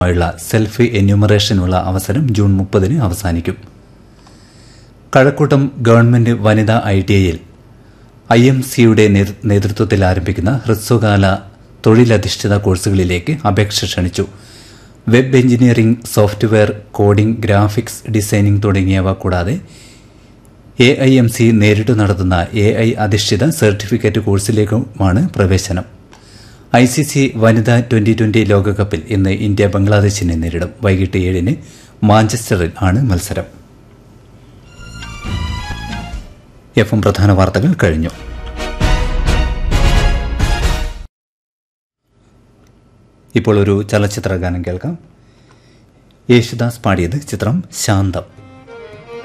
ുള്ള self എന്യൂമറേഷനുള്ള അവസരം June മുപ്പതിന് അവസാനിക്കും കഴക്കൂട്ടം ഗവൺമെന്റ് വനിതാ ഐ ടി ഐയിൽ ഐ എം സിയുടെ നേതൃത്വത്തിൽ ആരംഭിക്കുന്ന ഹ്രസ്വകാല തൊഴിലധിഷ്ഠിത കോഴ്സുകളിലേക്ക് അപേക്ഷ ക്ഷണിച്ചു web engineering software coding graphics designing തുടങ്ങിയവ കൂടാതെ എ ഐ എം സി നേരിട്ട് നടത്തുന്ന എ ഐ അധിഷ്ഠിത സർട്ടിഫിക്കറ്റ് കോഴ്സിലേക്കുമാണ് പ്രവേശനം ഐ സി സി വനിതാ ട്വന്റി ട്വന്റി ലോകകപ്പിൽ ഇന്ന് ഇന്ത്യ ബംഗ്ലാദേശിനെ നേരിടും വൈകിട്ട് ഏഴിന് മാഞ്ചസ്റ്ററിൽ ആണ് മത്സരം എഫ് എം പ്രധാന വാർത്തകൾ കഴിഞ്ഞു ഇപ്പോൾ ഒരു ചലച്ചിത്ര ഗാനം കേൾക്കാം യേശുദാസ് പാടിയത് ചിത്രം ശാന്തം